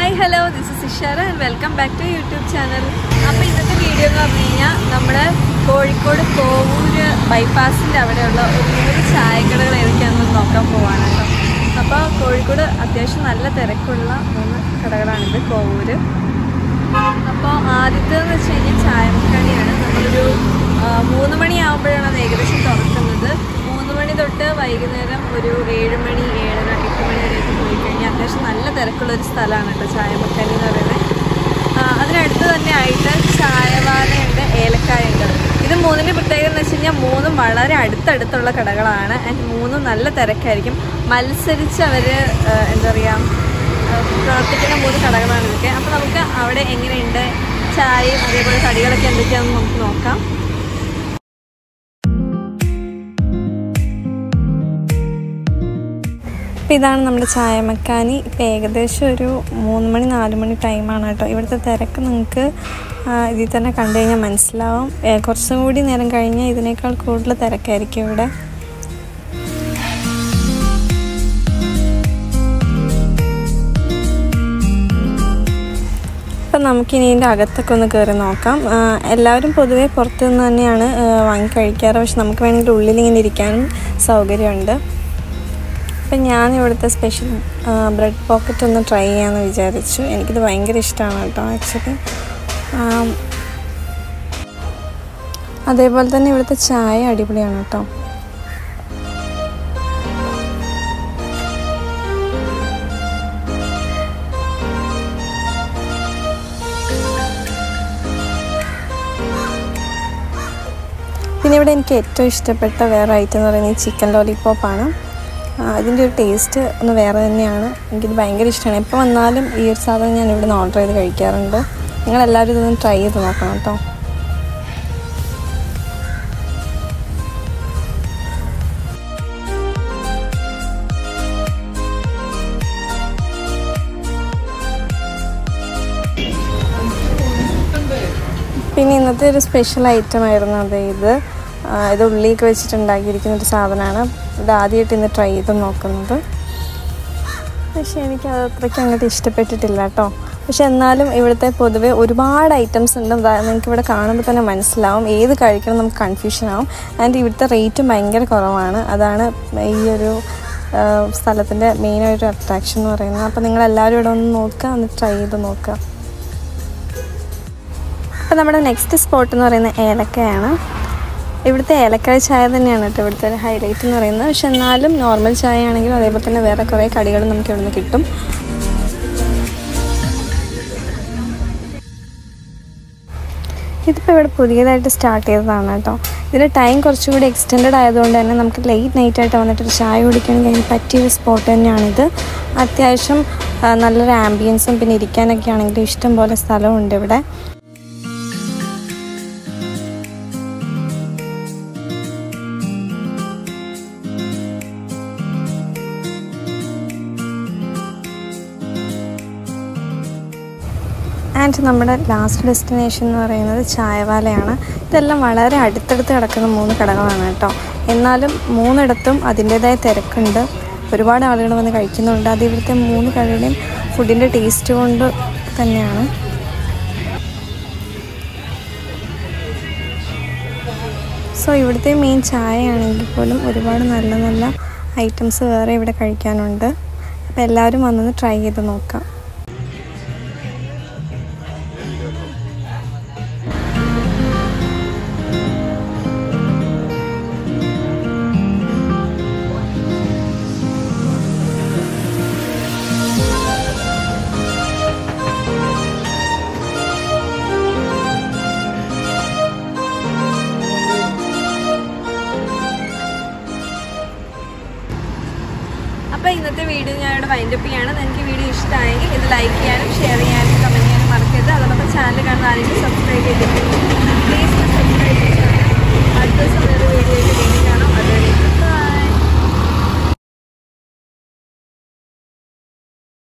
hi hello this is Ishara and welcome back to YouTube channel അപ്പോൾ ഇന്നത്തെ video എന്ന് പറഞ്ഞു കഴിഞ്ഞാൽ നമ്മുടെ കോഴിക്കോട് കോവൂര് ബൈപ്പാസിൻ്റെ അവിടെയുള്ള ഒരു നൂറ് ചായക്കടകൾ ഏതൊക്കെയാണെന്ന് നോക്കാൻ പോവാണ് കേട്ടോ അപ്പോൾ കോഴിക്കോട് അത്യാവശ്യം നല്ല തിരക്കുള്ള മൂന്ന് കടകളാണിത് കോവൂര് അപ്പോൾ ആദ്യത്തേന്ന് വെച്ച് കഴിഞ്ഞാൽ ചായമുക്കണിയാണ് നമ്മളൊരു ആ, മൂന്ന് മണിയാകുമ്പോഴാണ് അത് ഏകദേശം തുറക്കുന്നത് മൂന്ന് മണി തൊട്ട് വൈകുന്നേരം ഒരു ഏഴ് മണി ഏഴര എട്ട് മണി വരെയൊക്കെ പോയി കഴിഞ്ഞാൽ അത്യാവശ്യം നല്ല തിരക്കുള്ള ഒരു സ്ഥലമാണ് കേട്ടോ ചായമുക്കണി എന്ന് പറയുന്നത് ആ, അതിനടുത്ത് തന്നെ ആയിട്ട് ചായവാലയുണ്ട് ഏലക്കായുണ്ട് ഇത് മൂന്നിൻ്റെ പ്രത്യേകത എന്ന് വെച്ച് കഴിഞ്ഞാൽ മൂന്നും വളരെ അടുത്തടുത്തുള്ള കടകളാണ് ആൻഡ് മൂന്നും നല്ല തിരക്കായിരിക്കും മത്സരിച്ച് അവർ എന്താ പറയുക പ്രവർത്തിക്കുന്ന മൂന്ന് കടകളാണ് ഇതൊക്കെ അപ്പോൾ നമുക്ക് അവിടെ എങ്ങനെയുണ്ട് ചായയും അതേപോലെ കടികളൊക്കെ എന്തൊക്കെയാണെന്ന് നമുക്ക് നോക്കാം അപ്പോൾ ഇതാണ് നമ്മുടെ ചായമക്കാനി ഇപ്പോൾ ഏകദേശം ഒരു മൂന്ന് മണി നാല് മണി ടൈമാണ് കേട്ടോ ഇവിടുത്തെ തിരക്ക് നിങ്ങൾക്ക് ആ, ഇതിൽ തന്നെ കണ്ടു കഴിഞ്ഞാൽ മനസ്സിലാവും ഏ, കുറച്ചും കൂടി നേരം കഴിഞ്ഞാൽ ഇതിനേക്കാൾ കൂടുതൽ തിരക്കായിരിക്കും ഇവിടെ അപ്പം നമുക്കിനി ഇതിൻ്റെ അകത്തൊക്കെ ഒന്ന് കയറി നോക്കാം ആ, എല്ലാവരും പൊതുവേ പുറത്തു നിന്ന് തന്നെയാണ് ആ, വാങ്ങി കഴിക്കാറ് പക്ഷെ നമുക്ക് വേണമെങ്കിൽ ഉള്ളിൽ ഇങ്ങനെ ഇരിക്കാനും സൗകര്യമുണ്ട് അപ്പം ഞാൻ ഇവിടുത്തെ സ്പെഷ്യൽ ബ്രെഡ് പോക്കറ്റ് ഒന്ന് ട്രൈ ചെയ്യാമെന്ന് വിചാരിച്ചു എനിക്കിത് ഭയങ്കര ഇഷ്ടമാണ് കേട്ടോ ആക്ച്വലി അതേപോലെ തന്നെ ഇവിടുത്തെ ചായ അടിപൊളിയാണ് കേട്ടോ പിന്നെ ഇവിടെ എനിക്ക് ഏറ്റവും ഇഷ്ടപ്പെട്ട വേറെ ഐറ്റം എന്ന് പറയുന്നത് ചിക്കൻ ലോലിപോപ്പാണ് അതിൻ്റെ ഒരു ടേസ്റ്റ് ഒന്ന് വേറെ തന്നെയാണ് എനിക്കിത് ഭയങ്കര ഇഷ്ടമാണ് എപ്പോൾ വന്നാലും ഈ ഒരു സാധനം ഞാൻ ഇവിടുന്ന് ഓർഡർ ചെയ്ത് കഴിക്കാറുണ്ട് നിങ്ങളെല്ലാവരും ഇതൊന്ന് ട്രൈ ചെയ്ത് നോക്കണം കേട്ടോ പിന്നെ ഇന്നത്തെ ഒരു സ്പെഷ്യൽ ഐറ്റം ആയിരുന്നു അത് ഇത് ആ, ഇത് ഉള്ളിയൊക്കെ വെച്ചിട്ട് ഉണ്ടാക്കിയിരിക്കുന്ന ഒരു സാധനമാണ് ഇത് ആദ്യമായിട്ട് ഇന്ന് ട്രൈ ചെയ്ത് നോക്കുന്നത് പക്ഷേ എനിക്കത് അത്രയ്ക്ക് അങ്ങോട്ട് ഇഷ്ടപ്പെട്ടിട്ടില്ല കേട്ടോ പക്ഷെ എന്നാലും ഇവിടുത്തെ പൊതുവെ ഒരുപാട് ഐറ്റംസ് ഉണ്ട് ദാ നിങ്ങൾക്ക് ഇവിടെ കാണുമ്പോൾ തന്നെ മനസ്സിലാവും ഏത് കഴിക്കണം നമുക്ക് കൺഫ്യൂഷൻ ആവും ആൻഡ് ഇവിടുത്തെ റേറ്റും ഭയങ്കര കുറവാണ് അതാണ് ഈ ഒരു ആ, സ്ഥലത്തിൻ്റെ മെയിനായൊരു അട്രാക്ഷൻ എന്ന് പറയുന്നത് അപ്പോൾ നിങ്ങളെല്ലാവരും ഇവിടെ ഒന്ന് നോക്കുക ഒന്ന് ട്രൈ ചെയ്ത് നോക്കുക അപ്പോൾ നമ്മുടെ നെക്സ്റ്റ് സ്പോട്ട് എന്ന് പറയുന്നത് ഏലക്കയാണ് ഇവിടുത്തെ ഏലക്കായ ചായ തന്നെയാണ് കേട്ടോ ഇവിടുത്തെ ഒരു ഹൈലൈറ്റ് എന്ന് പറയുന്നത് പക്ഷെ എന്നാലും നോർമൽ ചായ ആണെങ്കിലും അതേപോലെ തന്നെ വേറെ കുറേ കടികൾ നമുക്ക് ഇവിടുന്ന് കിട്ടും ഇതിപ്പോൾ ഇവിടെ പുതിയതായിട്ട് സ്റ്റാർട്ട് ചെയ്തതാണ് കേട്ടോ ഇതിൻ്റെ ടൈം കുറച്ചുകൂടി എക്സ്റ്റെൻഡ് ആയതുകൊണ്ട് തന്നെ നമുക്ക് ലേറ്റ് നൈറ്റ് ആയിട്ട് വന്നിട്ട് ഒരു ചായ കുടിക്കണമെങ്കിൽ അതിന് പറ്റിയൊരു സ്പോട്ട് തന്നെയാണിത് അത്യാവശ്യം ആ, നല്ലൊരു ആംബിയൻസും പിന്നെ ഇരിക്കാനൊക്കെ ആണെങ്കിലും ഇഷ്ടം പോലെ സ്ഥലമുണ്ട് ഇവിടെ ആൻഡ് നമ്മുടെ ലാസ്റ്റ് ഡെസ്റ്റിനേഷൻ എന്ന് പറയുന്നത് ചായവാലയാണ് ഇതെല്ലാം വളരെ അടുത്തടുത്ത് കിടക്കുന്ന മൂന്ന് കടകളാണ് കേട്ടോ എന്നാലും മൂന്നിടത്തും അതിൻ്റേതായ തിരക്കുണ്ട് ഒരുപാട് ആളുകൾ വന്ന് കഴിക്കുന്നുണ്ട് അത് ഇവിടുത്തെ മൂന്ന് കടയുടെയും ഫുഡിൻ്റെ ടേസ്റ്റ് കൊണ്ട് തന്നെയാണ് സോ ഇവിടുത്തെ മെയിൻ ചായ ആണെങ്കിൽ പോലും ഒരുപാട് നല്ല നല്ല ഐറ്റംസ് വേറെ ഇവിടെ കഴിക്കാനുണ്ട് അപ്പോൾ എല്ലാവരും വന്നൊന്ന് ട്രൈ ചെയ്ത് നോക്കാം അപ്പോൾ ഇന്നത്തെ വീഡിയോ ഞാൻ ഇവിടെ വൈൻഡപ്പ് ചെയ്യാണ് നിങ്ങൾക്ക് വീഡിയോ ഇഷ്ടമായെങ്കിൽ ഇത് ലൈക്ക് ചെയ്യാനും ഷെയർ ചെയ്യാനും കമൻറ്റ് ചെയ്യാനും മറക്കരുത് അതോടൊപ്പം